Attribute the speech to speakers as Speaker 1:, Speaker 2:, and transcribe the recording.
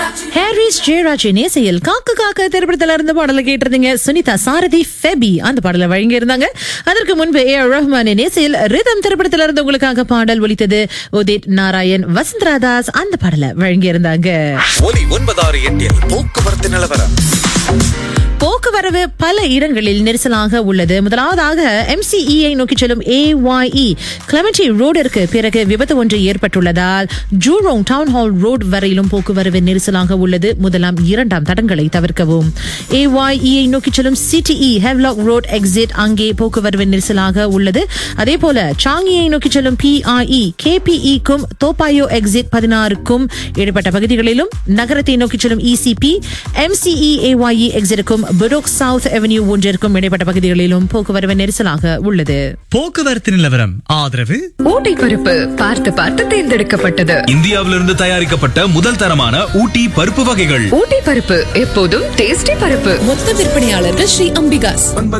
Speaker 1: Harris ஜெயராஜின் இசையில் காக்க காக்க திரைப்படத்துல இருந்து பாடலை கேட்டிருந்தீங்க சுனிதா சாரதி ஃபெபி அந்த பாடலை வழங்கி இருந்தாங்க அதற்கு முன்பு ஏ ஆர் ரஹ்மானின் இசையில் ரிதம் திரைப்படத்துல இருந்து உங்களுக்காக பாடல் ஒலித்தது உதித் நாராயண் வசந்தரா தாஸ் அந்த பாடலை வழங்கி இருந்தாங்க
Speaker 2: ஒலி ஒன்பதாறு எட்டில் போக்குவரத்து நிலவரம்
Speaker 1: போக்குவரவு பல இடங்களில் நெரிசலாக உள்ளது முதலாவதாக எம்சிஇஐ நோக்கி செல்லும் ஏஒய்இ கிளமெண்டி ரோடிற்கு பிறகு விபத்து ஒன்று ஏற்பட்டுள்ளதால் ஜூரோங் டவுன் ஹால் ரோடு வரையிலும் போக்குவரவு நெரிசலாக உள்ளது முதலாம் இரண்டாம் தடங்களை தவிர்க்கவும் ஏஒய்இஐ நோக்கி செல்லும் சிடிஇ ஹெவ்லாக் ரோட் எக்ஸிட் அங்கே போக்குவரவு நெரிசலாக உள்ளது அதே போல சாங்கியை நோக்கி செல்லும் பிஐஇ கேபிஇக்கும் தோப்பாயோ எக்ஸிட் பதினாறுக்கும் இடைப்பட்ட பகுதிகளிலும் நகரத்தை நோக்கி செல்லும் இசிபி எம்சிஇ ஏஒய்இ எக்ஸிட்டுக்கும் புரோக் சவுத் அவென்யூ ஒன்றிற்கும் இடைப்பட்ட பகுதிகளிலும் போக்குவரவு நெரிசலாக உள்ளது
Speaker 3: போக்குவரத்து நிலவரம் ஆதரவு
Speaker 4: ஊட்டி பருப்பு பார்த்து பார்த்து தேர்ந்தெடுக்கப்பட்டது
Speaker 5: இந்தியாவிலிருந்து தயாரிக்கப்பட்ட முதல் தரமான ஊட்டி பருப்பு வகைகள்
Speaker 4: ஊட்டி பருப்பு எப்போதும் டேஸ்டி பருப்பு
Speaker 6: மொத்த விற்பனையாளர்கள் ஸ்ரீ அம்பிகாஸ்
Speaker 2: ஒன்பது